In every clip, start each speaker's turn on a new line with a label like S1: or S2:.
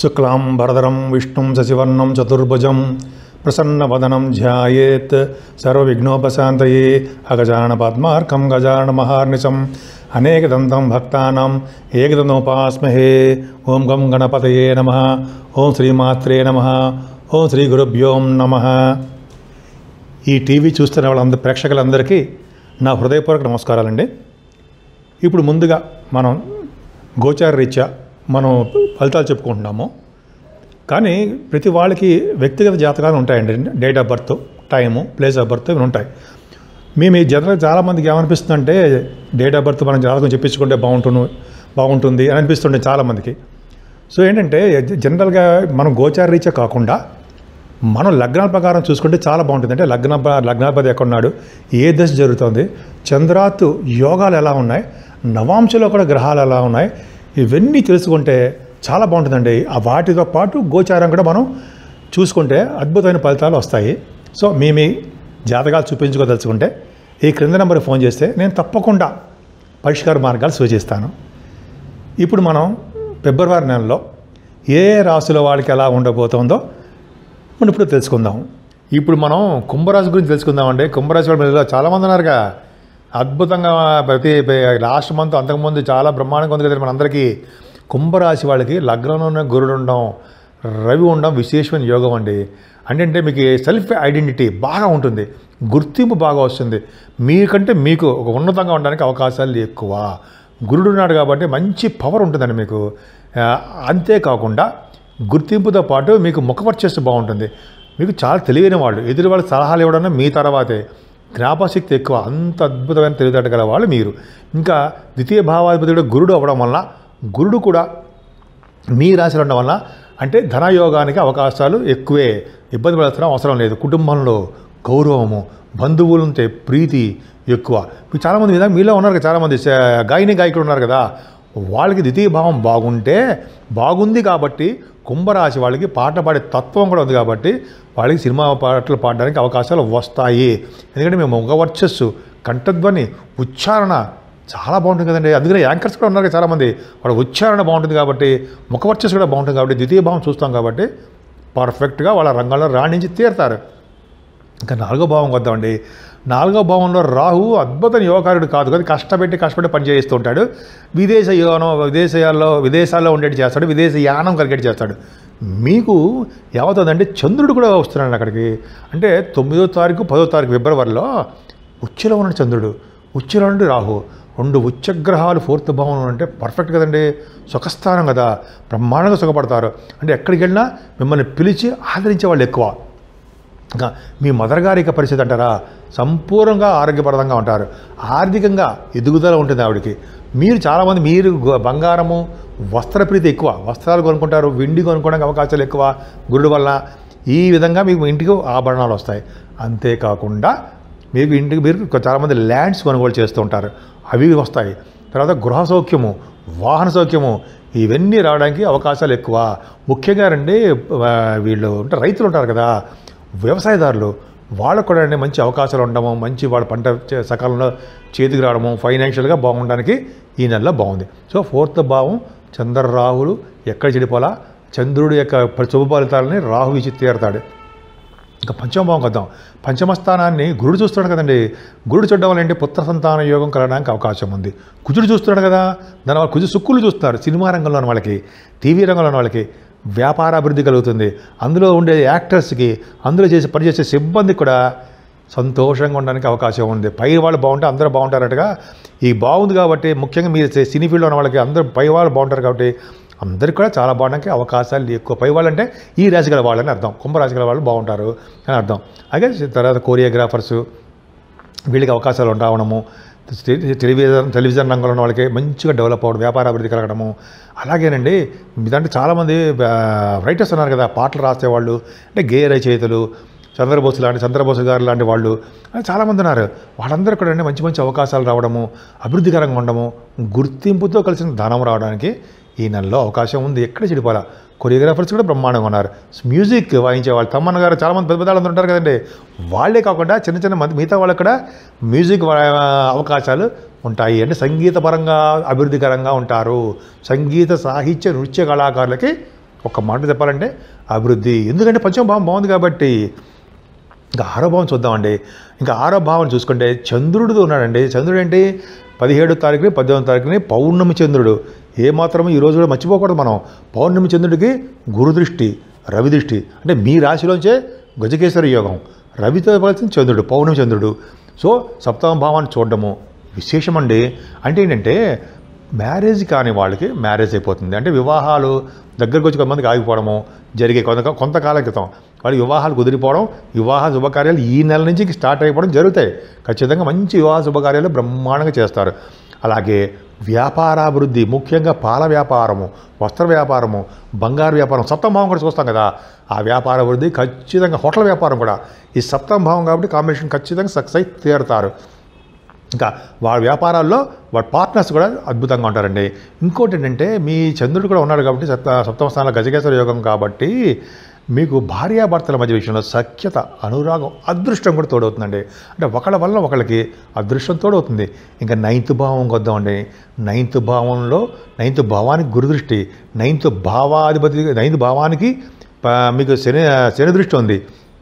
S1: శుక్లాం వరదరం విష్ణుం శశివర్ణం చతుర్భుజం ప్రసన్నవదనం ధ్యాయేత్ సర్వవిఘ్నోపశాంతయే అగజాన పద్మార్కం గజాన మహార్నిశం అనేకదంతం భక్తానాం ఏకదంతోపాస్మహే ఓం గం గణపతయే నమ ఓం శ్రీమాత్రే నమ ఓం శ్రీ గురుభ్యోం నమ ఈ టీవీ చూస్తున్న వాళ్ళందరి ప్రేక్షకులందరికీ నా హృదయపూర్వక నమస్కారాలండి ఇప్పుడు ముందుగా మనం గోచార రీత్యా మనం ఫలితాలు చెప్పుకుంటున్నాము కానీ ప్రతి వాళ్ళకి వ్యక్తిగత జాతకాలు ఉంటాయండి date of birth time place of birth ఇవి ఉంటాయి మేము ఈ జనరల్ చాలామందికి ఏమనిపిస్తుందంటే డేట్ ఆఫ్ బర్త్ మనం జాతకం చెప్పించుకుంటే బాగుంటుంది బాగుంటుంది అని అనిపిస్తుండే చాలామందికి సో ఏంటంటే జనరల్గా మనం గోచార రీత్యా కాకుండా మనం లగ్నాల ప్రకారం చూసుకుంటే చాలా బాగుంటుంది అంటే లగ్న లగ్నాధిపతి ఎక్కడున్నాడు ఏ దశ జరుగుతుంది చంద్రాత్ యోగాలు ఎలా ఉన్నాయి నవాంశలో కూడా గ్రహాలు ఎలా ఉన్నాయి ఇవన్నీ తెలుసుకుంటే చాలా బాగుంటుందండి ఆ వాటితో పాటు గోచారం కూడా మనం చూసుకుంటే అద్భుతమైన ఫలితాలు వస్తాయి సో మీ మీ జాతకాలు చూపించుకోదలుచుకుంటే ఈ క్రింద నెంబర్ ఫోన్ చేస్తే నేను తప్పకుండా పరిష్కార మార్గాలు సూచిస్తాను ఇప్పుడు మనం ఫిబ్రవరి నెలలో ఏ రాశుల వాళ్ళకి ఎలా ఉండబోతుందో మనం ఇప్పుడు తెలుసుకుందాం ఇప్పుడు మనం కుంభరాశి గురించి తెలుసుకుందామండి కుంభరాశి వాళ్ళ మీద చాలామంది ఉన్నారుగా అద్భుతంగా ప్రతి లాస్ట్ మంత్ అంతకుముందు చాలా బ్రహ్మాండంగా ఉంది కదా మనందరికీ కుంభరాశి వాళ్ళకి లగ్నంలో ఉన్న గురుడు ఉండడం రవి ఉండడం విశేషమైన యోగం అండి అంటే మీకు సెల్ఫ్ ఐడెంటిటీ బాగా ఉంటుంది గుర్తింపు బాగా వస్తుంది మీకంటే మీకు ఒక ఉన్నతంగా ఉండడానికి అవకాశాలు ఎక్కువ గురుడు ఉన్నాడు కాబట్టి మంచి పవర్ ఉంటుందండి మీకు ఆ, అంతేకాకుండా గుర్తింపుతో పాటు మీకు ముఖపరిచేస్తే బాగుంటుంది మీకు చాలా తెలివైన వాళ్ళు ఎదురు వాళ్ళకి సలహాలు ఇవ్వడం మీ తర్వాతే జ్ఞాపశక్తి ఎక్కువ అంత అద్భుతమైన తెలివితేట గల వాళ్ళు మీరు ఇంకా ద్వితీయ భావాధిపతి గురుడు అవ్వడం వల్ల గురుడు కూడా మీ రాశిలో ఉండడం వల్ల అంటే ధనయోగానికి అవకాశాలు ఎక్కువే ఇబ్బంది పడాల్సిన అవసరం లేదు కుటుంబంలో గౌరవము బంధువులంటే ప్రీతి ఎక్కువ మీకు చాలామంది మీద మీలో ఉన్నారు కదా చాలామంది శ- గాయని గాయకులు ఉన్నారు కదా వాళ్ళకి ద్వితీయ భావం బాగుంటే బాగుంది కాబట్టి కుంభరాశి వాళ్ళకి పాట పాడే తత్వం కూడా ఉంది కాబట్టి వాళ్ళకి సినిమా పాటలు పాడడానికి అవకాశాలు వస్తాయి ఎందుకంటే మేము ముఖ వర్చస్సు కంఠధ్వని ఉచ్చారణ చాలా బాగుంటుంది కదండి అందుకనే యాంకర్స్ కూడా ఉన్నారు కదా చాలామంది వాళ్ళ ఉచ్చారణ బాగుంటుంది కాబట్టి ముఖ వర్చస్సు కూడా బాగుంటుంది కాబట్టి ద్వితీయ భావం చూస్తాం కాబట్టి పర్ఫెక్ట్గా వాళ్ళ రంగంలో రాణించి తీరుతారు ఇంకా నాలుగో భావం వద్దామండి నాలుగో భావంలో రాహు అద్భుత యోగకారుడు కాదు కదా కష్టపెట్టి కష్టపడి పని చేయిస్తూ ఉంటాడు విదేశ యోగం విదేశాల్లో విదేశాల్లో ఉండేటి చేస్తాడు విదేశ యానం కలిగేటి చేస్తాడు మీకు ఏమవుతుందంటే చంద్రుడు కూడా వస్తున్నాడు అక్కడికి అంటే తొమ్మిదో తారీఖు పదో తారీఖు ఫిబ్రవరిలో ఉచ్చులో ఉన్న చంద్రుడు ఉచ్చులో నుండి రాహు రెండు ఉచ్చగ్రహాలు ఫోర్త్ భావంలో అంటే పర్ఫెక్ట్ కదండి సుఖస్థానం కదా బ్రహ్మాండంగా సుఖపడతారు అంటే ఎక్కడికి వెళ్ళినా మిమ్మల్ని పిలిచి ఆదరించే వాళ్ళు ఎక్కువ ఇంకా మీ మదర్ గారి యొక్క పరిస్థితి అంటారా సంపూర్ణంగా ఆరోగ్యపరంగా ఉంటారు ఆర్థికంగా ఎదుగుదల ఉంటుంది ఆవిడకి మీరు చాలామంది మీరు గ- బంగారము వస్త్రప్రీతి ఎక్కువ వస్త్రాలు కొనుక్కుంటారు వెండి కొనుక్కోవడానికి అవకాశాలు ఎక్కువ గురుడు వల్ల ఈ విధంగా మీకు ఇంటికి ఆభరణాలు వస్తాయి అంతేకాకుండా మీకు ఇంటికి మీరు చాలామంది ల్యాండ్స్ కొనుగోలు చేస్తూ ఉంటారు అవి వస్తాయి తర్వాత గృహ సౌఖ్యము వాహన సౌఖ్యము ఇవన్నీ రావడానికి అవకాశాలు ఎక్కువ ముఖ్యంగా రండి ఆ, వీళ్ళు అంటే రైతులు ఉంటారు కదా వ్యవసాయదారులు వాళ్ళకు కూడా అండి మంచి అవకాశాలు ఉండడము మంచి వాళ్ళ పంట చే- సకాలంలో చేతికి రావడము ఫైనాన్షియల్గా బాగుండడానికి ఈ నెలలో బాగుంది సో ఫోర్త్ భావం చంద్ర రాహులు ఎక్కడ చెడిపోలా చంద్రుడి యొక్క ప- శుభ ఫలితాలని రాహు ఇచ్చి తీరుతాడు ఇంకా పంచమ భావం వద్దాం పంచమ స్థానాన్ని గురుడు చూస్తున్నాడు కదండి గురుడు చూడడం వల్ల ఏంటి పుత్ర సంతాన యోగం కలగడానికి అవకాశం ఉంది కుజుడు చూస్తున్నాడు కదా దాని వల్ల కుజు సుక్కులు చూస్తున్నారు సినిమా రంగంలో ఉన్న వాళ్ళకి టీవీ రంగంలో ఉన్న వాళ్ళకి వ్యాపార అభివృద్ధి కలుగుతుంది అందులో ఉండే యాక్టర్స్కి అందులో చేసే పనిచేసే సిబ్బందికి కూడా సంతోషంగా ఉండడానికి అవకాశం ఉంది పై వాళ్ళు బాగుంటే అందరూ బాగుంటారటగా ఈ బాగుంది కాబట్టి ముఖ్యంగా మీరు చే- సినీ ఫీల్డ్లో ఉన్న వాళ్ళకి అందరూ పై వాళ్ళు బాగుంటారు కాబట్టి అందరికి కూడా చాలా బాగుండడానికి అవకాశాలు ఎక్కువ పై వాళ్ళు అంటే ఈ రాశి గల వాళ్ళని అర్థం కుంభరాశి గల వాళ్ళు బాగుంటారు అని అర్థం అలాగే తర్వాత కోరియోగ్రాఫర్సు వీళ్ళకి అవకాశాలు రావడము టె- టెలివిజన్ టెలివిజన్ రంగంలో ఉన్న వాళ్ళకి మంచిగా డెవలప్ అవ్వడం వ్యాపార అభివృద్ధి కలగడము అలాగేనండి ఇదంటే చాలామంది రైటర్స్ ఉన్నారు కదా పాటలు రాసేవాళ్ళు అంటే గేయ రచయితలు చంద్రబోస్ లాంటి చంద్రబోస్ గారు లాంటి వాళ్ళు అలా చాలామంది ఉన్నారు వాళ్ళందరూ కూడా అండి మంచి మంచి అవకాశాలు రావడము అభివృద్ధికరంగా ఉండడము గుర్తింపుతో కలిసిన ధనం రావడానికి ఈ నెలలో అవకాశం ఉంది ఎక్కడ చెడిపోలా కొరియోగ్రాఫర్స్ కూడా బ్రహ్మాండంగా ఉన్నారు మ్యూజిక్ వాయించే వాళ్ళు తమ్మన్న గారు చాలామంది పెద్ద పెద్ద వాళ్ళు ఉంటారు కదండి వాళ్ళే కాకుండా చిన్న చిన్న మంది మిగతా వాళ్ళకి కూడా మ్యూజిక్ వా- అవకాశాలు ఉంటాయి అంటే సంగీతపరంగా అభివృద్ధికరంగా ఉంటారు సంగీత సాహిత్య నృత్య కళాకారులకి ఒక మాట చెప్పాలంటే అభివృద్ధి ఎందుకంటే పంచమ భావం బాగుంది కాబట్టి ఇంకా ఆరో భావం చూద్దామండి ఇంకా ఆరో భావం చూసుకుంటే చంద్రుడు ఉన్నాడండి చంద్రుడు ఏంటి పదిహేడు తారీఖుని పద్దెనిమిది తారీఖుని పౌర్ణమి చంద్రుడు ఏ మాత్రము ఈ రోజు కూడా మర్చిపోకూడదు మనం పౌర్ణమి చంద్రుడికి గురు దృష్టి రవి దృష్టి అంటే మీ రాశిలోంచే గజకేశ్వర యోగం రవితో కలిసిన చంద్రుడు పౌర్ణమి చంద్రుడు సో సప్తమ భావాన్ని చూడడము విశేషం అండి అంటే ఏంటంటే మ్యారేజ్ కాని వాళ్ళకి మ్యారేజ్ అయిపోతుంది అంటే వివాహాలు దగ్గరకు వచ్చి కొంతమందికి ఆగిపోవడము జరిగే కొంత కొంతకాలం క్రితం వాళ్ళ వివాహాలు కుదిరిపోవడం వివాహ శుభకార్యాలు ఈ నెల నుంచి స్టార్ట్ అయిపోవడం జరుగుతాయి ఖచ్చితంగా మంచి వివాహ శుభకార్యాలు బ్రహ్మాండంగా చేస్తారు అలాగే వ్యాపారాభివృద్ధి ముఖ్యంగా పాల వ్యాపారము వస్త్ర వ్యాపారము బంగారు వ్యాపారం సప్తమ భావం కూడా చూస్తాం కదా ఆ వ్యాపార అభివృద్ధి ఖచ్చితంగా హోటల్ వ్యాపారం కూడా ఈ సప్తమ భావం కాబట్టి కాంబినేషన్ ఖచ్చితంగా సక్సెస్ అయి తీరుతారు ఇంకా వాళ్ళ వ్యాపారాల్లో వాళ్ళ పార్ట్నర్స్ కూడా అద్భుతంగా ఉంటారండి ఇంకోటి ఏంటంటే మీ చంద్రుడు కూడా ఉన్నాడు కాబట్టి సప్త సప్తమ స్థానంలో గజకేశ్వర యోగం కాబట్టి మీకు భార్యాభర్తల మధ్య విషయంలో సఖ్యత అనురాగం అదృష్టం కూడా తోడవుతుందండి అంటే ఒకళ్ళ వల్ల ఒకళ్ళకి అదృష్టం తోడవుతుంది ఇంకా నైన్త్ భావం వద్దామండి నైన్త్ భావంలో నైన్త్ భావానికి గురుదృష్టి నైన్త్ భావాధిపతి నైన్త్ భావానికి ప- మీకు శని శని దృష్టి ఉంది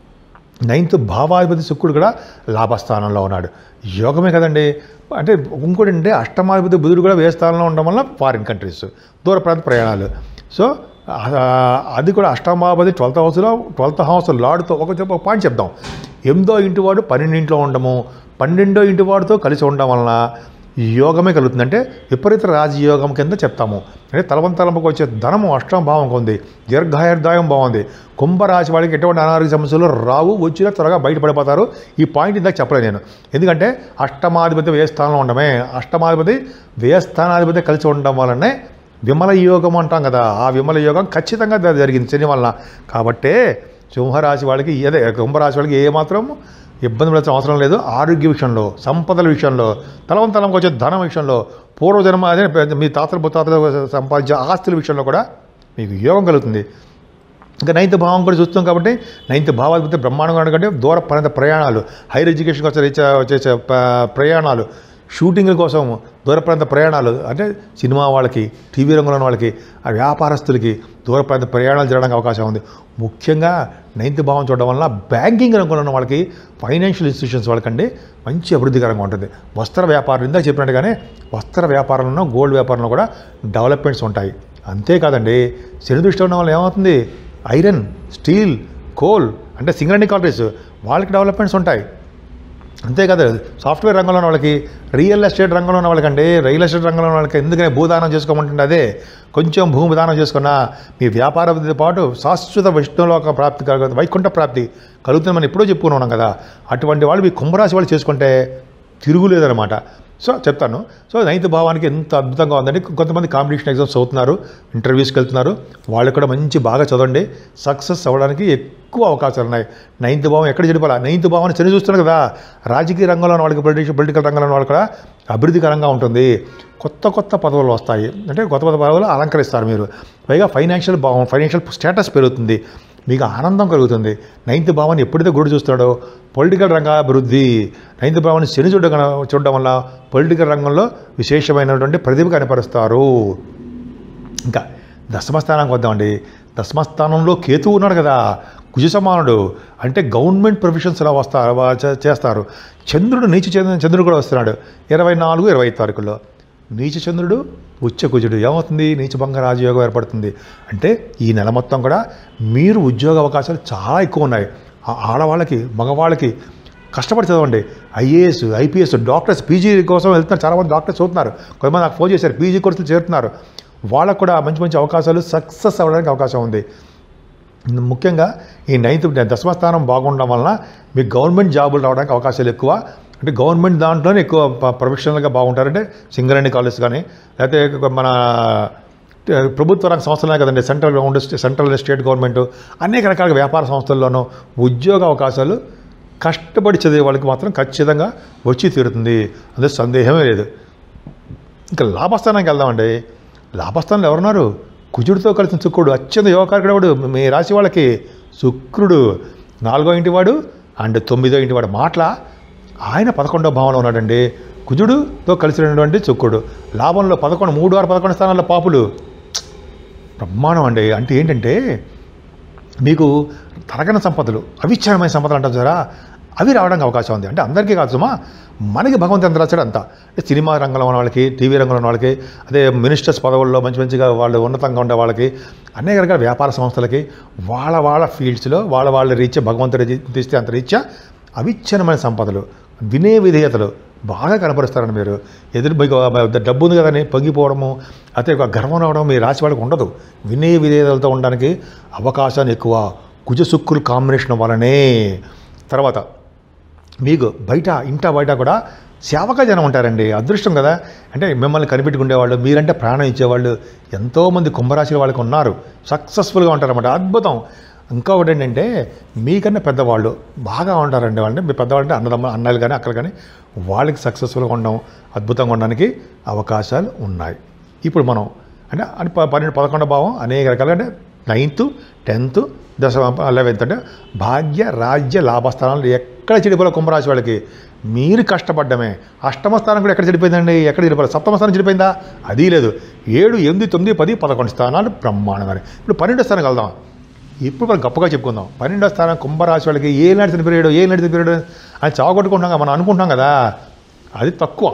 S1: నైన్త్ భావాధిపతి శుక్రుడు కూడా లాభస్థానంలో ఉన్నాడు యోగమే కదండి అంటే ఇంకోటి అంటే అష్టమాధిపతి బుధుడు కూడా వే స్థానంలో ఉండడం వల్ల ఫారిన్ కంట్రీస్ దూర ప్రాంత ప్రయాణాలు సో ఆ, అది కూడా అష్టమాధిపతి ట్వెల్త్ హౌస్లో ట్వెల్త్ హౌస్ లాడుతో ఒక చెప్ప ఒక పాయింట్ చెప్దాం ఎనిమిదో ఇంటి వాడు పన్నెండింట్లో ఉండము పన్నెండో ఇంటి వాడితో కలిసి ఉండడం వలన యోగమే కలుగుతుంది అంటే విపరీత రాజయోగం కింద చెప్తాము అంటే తలవంతలంపకు వచ్చే ధనము అష్టమ భావం ఉంది దీర్ఘాయుర్దాయం బాగుంది కుంభరాశి వాళ్ళకి ఎటువంటి అనారోగ్య సమస్యలు రావు వచ్చినా త్వరగా బయటపడిపోతారు ఈ పాయింట్ ఇందాక చెప్పలేదు నేను ఎందుకంటే అష్టమాధిపతి వ్యయ స్థానంలో ఉండమే అష్టమాధిపతి వ్యయ స్థానాధిపతి కలిసి ఉండడం వల్లనే విమల యోగం అంటాం కదా ఆ విమల యోగం ఖచ్చితంగా జ- జరిగింది శని వలన కాబట్టే సింహరాశి వాళ్ళకి అదే కుంభరాశి వాళ్ళకి ఏమాత్రం ఇబ్బంది పడాల్సిన అవసరం లేదు ఆరోగ్య విషయంలో సంపదల విషయంలో తలవంతలంకి వచ్చే ధనం విషయంలో పూర్వజన్మ అదే మీ తాతలు ముత్తాతలు సంపాదించే ఆస్తుల విషయంలో కూడా మీకు యోగం కలుగుతుంది ఇంకా నైన్త్ భావం కూడా చూస్తాం కాబట్టి నైన్త్ భావాధిపతి బ్రహ్మాండంగా ఉండకంటే దూర ప్రాంత ప్రయాణాలు హైయర్ ఎడ్యుకేషన్ కోసం రీచ- చేసే ప- ప్రయాణాలు షూటింగ్ల కోసం దూర ప్రాంత ప్రయాణాలు అంటే సినిమా వాళ్ళకి టీవీ రంగంలో ఉన్న వాళ్ళకి ఆ వ్యాపారస్తులకి దూర ప్రాంత ప్రయాణాలు జరగడానికి అవకాశం ఉంది ముఖ్యంగా నైన్త్ భావం చూడడం వల్ల బ్యాంకింగ్ రంగంలో ఉన్న వాళ్ళకి ఫైనాన్షియల్ ఇన్స్టిట్యూషన్స్ వాళ్ళకండి మంచి అభివృద్ధికరంగా ఉంటుంది వస్త్ర వ్యాపారం ఇందాక చెప్పినట్టుగానే వస్త్ర వ్యాపారంలో గోల్డ్ వ్యాపారంలో కూడా డెవలప్మెంట్స్ ఉంటాయి అంతేకాదండి శని దృష్టి ఉన్న వాళ్ళు ఏమవుతుంది ఐరన్ స్టీల్ కోల్ అంటే సింగరణి కాలరీస్ వాళ్ళకి డెవలప్మెంట్స్ ఉంటాయి అంతే కదా సాఫ్ట్వేర్ రంగంలో ఉన్న వాళ్ళకి రియల్ ఎస్టేట్ రంగంలో ఉన్న వాళ్ళకంటే రియల్ ఎస్టేట్ రంగంలో ఉన్న వాళ్ళకి ఎందుకనే భూదానం చేసుకోమంటుంది అదే కొంచెం భూమి దానం చేసుకున్నా మీ వ్యాపార అభివృద్ధితో పాటు శాశ్వత విష్ణులోక ప్రాప్తి కలుగుతుంది వైకుంఠ ప్రాప్తి కలుగుతుంది మనం ఎప్పుడో చెప్పుకుని ఉన్నాం కదా అటువంటి వాళ్ళు మీ కుంభరాశి వాళ్ళు చేసుకుంటే తిరుగులేదనమాట సో చెప్తాను సో నైన్త్ భావానికి ఎంత అద్భుతంగా ఉందండి కొంతమంది కాంపిటీషన్ ఎగ్జామ్స్ చదువుతున్నారు ఇంటర్వ్యూస్కి వెళ్తున్నారు వాళ్ళు కూడా మంచి బాగా చదవండి సక్సెస్ అవ్వడానికి ఎక్కువ అవకాశాలు ఉన్నాయి నైన్త్ భావం ఎక్కడ చెడిపోలా నైన్త్ భావాన్ని చదివి చూస్తున్నారు కదా రాజకీయ రంగంలో ఉన్న వాళ్ళకి పొలిటిషియల్ పొలిటికల్ రంగంలో ఉన్న వాళ్ళు కూడా అభివృద్ధికరంగా ఉంటుంది కొత్త కొత్త పదవులు వస్తాయి అంటే కొత్త కొత్త పదవులు అలంకరిస్తారు మీరు పైగా ఫైనాన్షియల్ భావం ఫైనాన్షియల్ స్టేటస్ పెరుగుతుంది మీకు ఆనందం కలుగుతుంది నైన్త్ భావాన్ని ఎప్పుడైతే గుడి చూస్తాడో పొలిటికల్ రంగ అభివృద్ధి నైన్త్ భావాన్ని శని చూడడం చూడడం వల్ల పొలిటికల్ రంగంలో విశేషమైనటువంటి ప్రతిభ కనపరుస్తారు ఇంకా దశమస్థానానికి వద్దామండి దశమస్థానంలో కేతువు ఉన్నాడు కదా కుజ సమానుడు అంటే గవర్నమెంట్ ప్రొఫెషన్స్ ఎలా వస్తారు వా- చే- చేస్తారు చంద్రుడు నీచ చంద్రుడు చంద్రుడు కూడా వస్తున్నాడు ఇరవై నాలుగు ఇరవై ఐదు తారీఖుల్లో నీచ చంద్రుడు ఉచ్చ కుజుడు ఏమవుతుంది నీచభంగ రాజయోగం ఏర్పడుతుంది అంటే ఈ నెల మొత్తం కూడా మీరు ఉద్యోగ అవకాశాలు చాలా ఎక్కువ ఉన్నాయి ఆ ఆడవాళ్ళకి మగవాళ్ళకి కష్టపడి చదవండి ఐఏఎస్ ఐపీఎస్ డాక్టర్స్ పీజీ కోసం వెళ్తున్నారు చాలామంది డాక్టర్స్ చదువుతున్నారు కొంతమంది నాకు ఫోన్ చేశారు పీజీ కోర్సులు చేరుతున్నారు వాళ్ళకు కూడా మంచి మంచి అవకాశాలు సక్సెస్ అవ్వడానికి అవకాశం ఉంది ముఖ్యంగా ఈ నైన్త్ దశమ స్థానం బాగుండడం వలన మీకు గవర్నమెంట్ జాబులు రావడానికి అవకాశాలు ఎక్కువ అంటే గవర్నమెంట్ దాంట్లోనే ఎక్కువ ప- ప్రొఫెషనల్గా బాగుంటారంటే సింగరేణి కాలేజ్ కానీ లేకపోతే మన ట- ప్రభుత్వ రంగ సంస్థలే కదండి central government central state government అనేక రకాల వ్యాపార సంస్థల్లోనూ ఉద్యోగ అవకాశాలు కష్టపడి చదివే వాళ్ళకి మాత్రం ఖచ్చితంగా వచ్చి తీరుతుంది అందులో సందేహమే లేదు ఇంకా లాభస్థానానికి వెళ్దామండి లాభస్థానంలో ఎవరున్నారు కుజుడితో కలిసిన శుక్రుడు అత్యంత యోగకారకుడు మీ రాశి వాళ్ళకి శుక్రుడు నాలుగో ఇంటి వాడు అండ్ తొమ్మిదో ఇంటి వాడు మాటల ఆయన పదకొండో భావంలో ఉన్నాడండి కుజుడుతో కలిసినటువంటి శుక్రుడు లాభంలో పదకొండు మూడు ఆరు పదకొండు స్థానాల్లో పాపులు బ్రహ్మాండం అండి అంటే ఏంటంటే మీకు తరగని సంపదలు అవిచ్ఛిన్నమైన సంపదలు అంటారు సరా అవి రావడానికి అవకాశం ఉంది అంటే అందరికీ కాదు సుమా మనకి భగవంతు ఎంత రాశాడు అంత అంటే సినిమా రంగంలో ఉన్న వాళ్ళకి టీవీ రంగంలో ఉన్న వాళ్ళకి అదే మినిస్టర్స్ పదవుల్లో మంచి మంచిగా వాళ్ళు ఉన్నతంగా ఉండే వాళ్ళకి అనేక రకాల వ్యాపార సంస్థలకి వాళ్ళ వాళ్ళ ఫీల్డ్స్లో వాళ్ళ వాళ్ళ రీత్యా భగవంతుడి రీ- తీస్తే అంత రీత్యా అవిచ్ఛిన్నమైన సంపదలు వినే విధేయతలు బాగా కనపరుస్తారండి మీరు ఎదురు మీకు డబ్బు ఉంది కదని పొంగిపోవడము అయితే ఒక గర్వం రావడం మీ రాశి వాళ్ళకి ఉండదు వినయ విధేయతలతో ఉండడానికి అవకాశాన్ని ఎక్కువ కుజసుక్కులు కాంబినేషన్ వలనే తర్వాత మీకు బయట ఇంట బయట కూడా సేవక జనం ఉంటారండి అదృష్టం కదా అంటే మిమ్మల్ని కనిపెట్టుకునేవాళ్ళు మీరంటే ప్రాణం ఇచ్చేవాళ్ళు ఎంతోమంది కుంభరాశుల వాళ్ళకి ఉన్నారు సక్సెస్ఫుల్గా ఉంటారన్నమాట అద్భుతం ఇంకా ఒకటి ఏంటంటే మీకన్నా పెద్దవాళ్ళు బాగా ఉంటారండి అంటే మీ పెద్దవాళ్ళు అంటే అన్నదమ్మ అన్నలు కానీ అక్కలు కానీ వాళ్ళకి సక్సెస్ఫుల్గా ఉండడం అద్భుతంగా ఉండడానికి అవకాశాలు ఉన్నాయి ఇప్పుడు మనం అంటే అంటే ప- పన్నెండు పదకొండో భావం అనేక రకాలుగా అంటే నైన్త్ టెన్త్ దశ లెవెన్త్ అంటే భాగ్య రాజ్య లాభస్థానాలు ఎక్కడ చెడిపోలే కుంభరాశి వాళ్ళకి మీరు కష్టపడ్డమే అష్టమ స్థానం కూడా ఎక్కడ చెడిపోయిందండి ఎక్కడ చెడిపోలేదు సప్తమ స్థానం చెడిపోయిందా అది లేదు ఏడు ఎనిమిది తొమ్మిది పది పదకొండు స్థానాలు బ్రహ్మాండంగా ఇప్పుడు పన్నెండో స్థానం వెళ్దాం ఇప్పుడు మనం గొప్పగా చెప్పుకుందాం పన్నెండో స్థానం కుంభరాశి వాళ్ళకి ఏ నడిచిన పీరియడ్ ఏ నడిచిన పీరియడ్ అని చావగొట్టుకుంటాం కదా మనం అనుకుంటాం కదా అది తక్కువ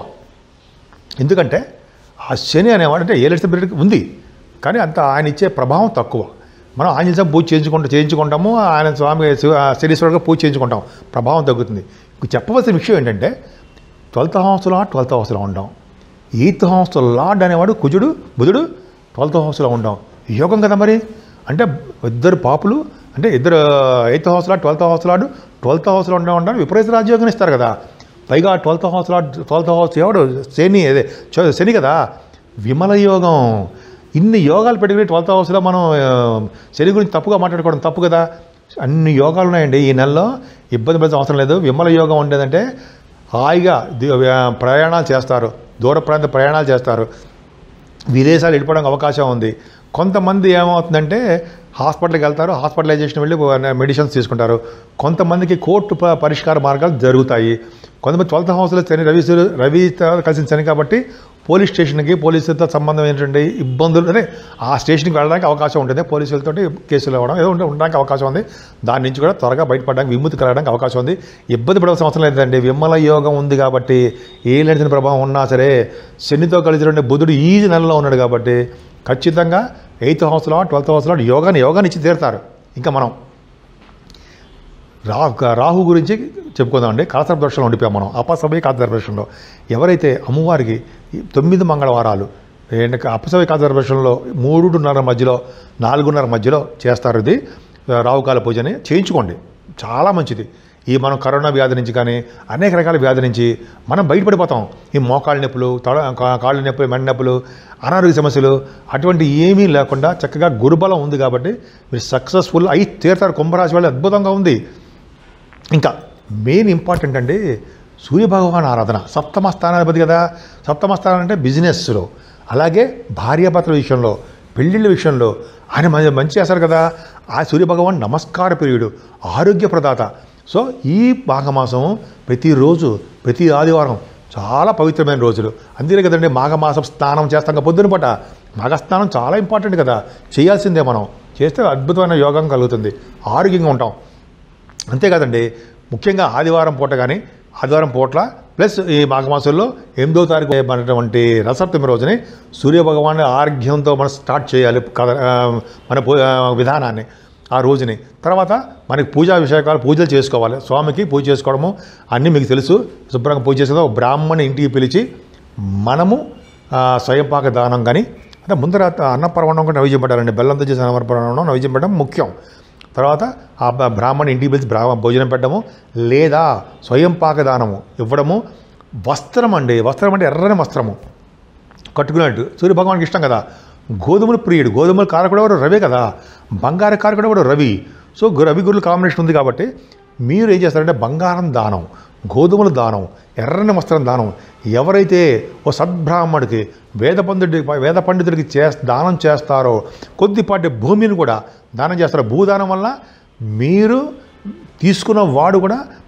S1: ఎందుకంటే ఆ శని అనేవాడు అంటే ఏ లక్ష పీరియడ్ ఉంది కానీ అంత ఆయన ఇచ్చే ప్రభావం తక్కువ మనం ఆంజనేయ స్వామి పూజ చేయించుకుంటూ చేయించుకుంటాము ఆయన స్వామి శివ- శనీశ్వరుడుగా పూజ చేయించుకుంటాం ప్రభావం తగ్గుతుంది ఇంక చెప్పవలసిన విషయం ఏంటంటే ట్వెల్త్ హౌస్లో ట్వెల్త్ హౌస్లో ఉంటాం ఎయిత్ హౌస్లో లార్డ్ అనేవాడు కుజుడు బుధుడు ట్వెల్త్ హౌస్లో ఉంటాం యోగం కదా మరి అంటే ఇద్దరు పాపులు అంటే ఇద్దరు eighth house lord twelfth house lord twelfth హౌస్లో ఉండే ఉంటారు విపరీత రాజ్యోగం ఇస్తారు కదా పైగా twelfth house lord twelfth house ఎవడు శని అదే చ- శని కదా విమల యోగం ఇన్ని యోగాలు పెట్టుకుని ట్వెల్త్ హౌస్లో మనం ఆ, శని గురించి తప్పుగా మాట్లాడుకోవడం తప్పు కదా అన్ని యోగాలు ఉన్నాయండి ఈ నెలలో ఇబ్బంది పడాల్సిన అవసరం లేదు విమల యోగం ఉండేదంటే హాయిగా ది- ఆ, ప్రయాణాలు చేస్తారు దూర ప్రాంత ప్రయాణాలు చేస్తారు విదేశాలు వెళ్ళిపోవడానికి అవకాశం ఉంది కొంతమంది ఏమవుతుందంటే హాస్పిటల్కి వెళ్తారు హాస్పిటలైజేషన్ వెళ్ళి మెడిసిన్స్ తీసుకుంటారు కొంతమందికి కోర్టు ప- పరిష్కార మార్గాలు జరుగుతాయి కొంతమంది ట్వెల్త్ హౌస్లో శని రవి రవితో కలిసిన శని కాబట్టి పోలీస్ స్టేషన్కి పోలీసులతో సంబంధమైనటువంటి ఇబ్బందులు అంటే ఆ స్టేషన్కి వెళ్ళడానికి అవకాశం ఉంటుంది పోలీసులతో కేసులు ఇవ్వడం ఏదో ఉంటే ఉండడానికి అవకాశం ఉంది దాని నుంచి కూడా త్వరగా బయటపడడానికి విముక్తి కలగడానికి అవకాశం ఉంది ఇబ్బంది పడవలసిన అవసరం లేదండి విమల యోగం ఉంది కాబట్టి ఏ లేని ప్రభావం ఉన్నా సరే శనితో కలిసి బుధుడు ఈ నెలలో ఉన్నాడు కాబట్టి ఖచ్చితంగా ఎయిత్ హౌస్లో ట్వెల్త్ హౌస్లో యోగాని యోగాని ఇచ్చి తీరుతారు ఇంకా మనం రా రాహు గురించి చెప్పుకుందామండి కాలసర్ప దోషంలో ఉండిపోయాం మనం అపసభ్య కాలసర్ప దోషంలో ఎవరైతే అమ్మవారికి ఈ తొమ్మిది మంగళవారాలు ఏంటంటే అపసభ్య కాలసర్ప దోషంలో మూడున్నర మధ్యలో నాలుగున్నర మధ్యలో చేస్తారు ఇది రావుకాల పూజని చేయించుకోండి చాలా మంచిది ఈ మనం కరోనా వ్యాధి నుంచి కానీ అనేక రకాల వ్యాధి నుంచి మనం బయటపడిపోతాం ఈ మోకాళ్ళ నొప్పులు తల కా- కాళ్ళ నొప్పులు మెండ నొప్పులు అనారోగ్య సమస్యలు అటువంటి ఏమీ లేకుండా చక్కగా గురుబలం ఉంది కాబట్టి మీరు సక్సెస్ఫుల్ అయి తీరుతారు కుంభరాశి వాళ్ళు అద్భుతంగా ఉంది ఇంకా మెయిన్ ఇంపార్టెంట్ అండి సూర్యభగవాన్ ఆరాధన సప్తమ స్థానాధిపతి కదా సప్తమ స్థానం అంటే బిజినెస్లో అలాగే భార్యాభర్తల విషయంలో పెళ్ళిళ్ళ విషయంలో ఆయన మంచి మంచి చేస్తారు కదా ఆ సూర్యభగవాన్ నమస్కార ప్రియుడు ఆరోగ్య ప్రదాత సో ఈ మాఘమాసం ప్రతిరోజు ప్రతి ఆదివారం చాలా పవిత్రమైన రోజులు అందుకే కదండి మాఘమాసం స్నానం చేస్తాం కదా పొద్దున పూట మాఘస్నానం చాలా ఇంపార్టెంట్ కదా చేయాల్సిందే మనం చేస్తే అద్భుతమైన యోగం కలుగుతుంది ఆరోగ్యంగా ఉంటాం అంతేకాదండి ముఖ్యంగా ఆదివారం పూట కానీ ఆదివారం పూట్ల ప్లస్ ఈ మాఘమాసంలో ఎనిమిదో తారీఖు అనేటువంటి రసప్తమి రోజుని సూర్యభగవాన్ ఆర్ఘ్యంతో మనం స్టార్ట్ చేయాలి కథ ఆ, మన పూ- ఆ, విధానాన్ని ఆ రోజుని తర్వాత మనకి పూజా విషయాలు పూజలు చేసుకోవాలి స్వామికి పూజ చేసుకోవడము అన్నీ మీకు తెలుసు శుభ్రంగా పూజ చేసుకోవడం ఒక బ్రాహ్మణి ఇంటికి పిలిచి మనము ఆ, స్వయంపాక దానం కానీ అంటే ముందర అన్నపరవణం కూడా నైవేద్యం పెట్టాలండి బెల్లంతో చేసిన అన్నపరవణం నైవేద్యం పెట్టడం ముఖ్యం తర్వాత ఆ బ- బ్రాహ్మణ ఇంటికి పిలిచి బ్రా భోజనం పెట్టడము లేదా స్వయం పాకదానము ఇవ్వడము వస్త్రం అండి వస్త్రం అంటే ఎర్రని వస్త్రము కట్టుకున్నట్టు సూర్యభగవానికి ఇష్టం కదా గోధుమల ప్రియుడు గోధుమల కారకుడు ఎవరు రవే కదా బంగారు కారకుడు ఎవరు రవి సో గు- రవి గురుల కాంబినేషన్ ఉంది కాబట్టి మీరు ఏం చేస్తారంటే బంగారం దానం గోధుమల దానం ఎర్రని వస్త్రం దానం ఎవరైతే ఓ సద్బ్రాహ్మడికి వేద పండితుడి వేద పండితుడికి చే దానం చేస్తారో కొద్దిపాటి భూమిని కూడా దానం చేస్తారో భూదానం వల్ల మీరు తీసుకున్న వాడు కూడా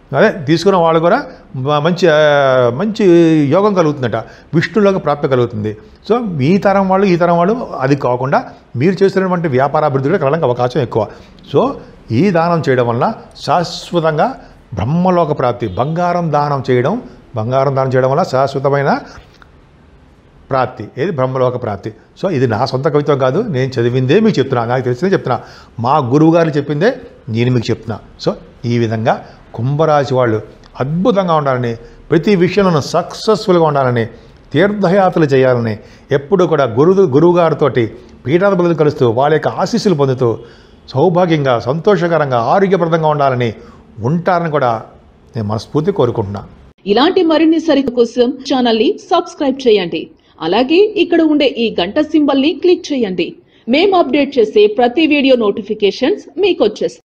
S1: అదే తీసుకున్న వాళ్ళు కూడా మ- మంచి ఆ, మంచి యోగం కలుగుతుందట విష్ణులోకి ప్రాప్తి కలుగుతుంది సో ఈ తరం వాళ్ళు ఈ తరం వాళ్ళు అది కాకుండా మీరు చేస్తున్నటువంటి వ్యాపారాభివృద్ధి కూడా కలగడానికి అవకాశం ఎక్కువ సో ఈ దానం చేయడం వల్ల శాశ్వతంగా బ్రహ్మలోక ప్రాప్తి బంగారం దానం చేయడం బంగారం దానం చేయడం వల్ల శాశ్వతమైన ప్రాప్తి ఏది బ్రహ్మలోక ప్రాప్తి సో ఇది నా సొంత కవిత్వం కాదు నేను చదివిందే మీకు చెప్తున్నా నాకు తెలిసిందే చెప్తున్నా మా గురువు గారు చెప్పిందే నేను మీకు చెప్తున్నా సో ఈ విధంగా కుంభరాశి వాళ్ళు అద్భుతంగా ఉండాలని ప్రతి విషయంలోనూ సక్సెస్ఫుల్గా ఉండాలని తీర్థయాత్రలు చేయాలని ఎప్పుడు కూడా గురువు గురువుగారితోటి పీఠాధిపతులు కలుస్తూ వాళ్ళ యొక్క ఆశీస్సులు పొందుతూ సౌభాగ్యంగా సంతోషకరంగా ఆరోగ్యప్రదంగా ఉండాలని ఉంటారని కూడా నేను మనస్ఫూర్తి కోరుకుంటున్నాను
S2: ఇలాంటి మరిన్ని సరిత కోసం ఛానల్ ని సబ్స్క్రైబ్ చేయండి అలాగే ఇక్కడ ఉండే ఈ గంట సింబల్ ని క్లిక్ చేయండి మేము అప్డేట్ చేసే ప్రతి వీడియో నోటిఫికేషన్స్ మీకు వచ్చేస్తాయి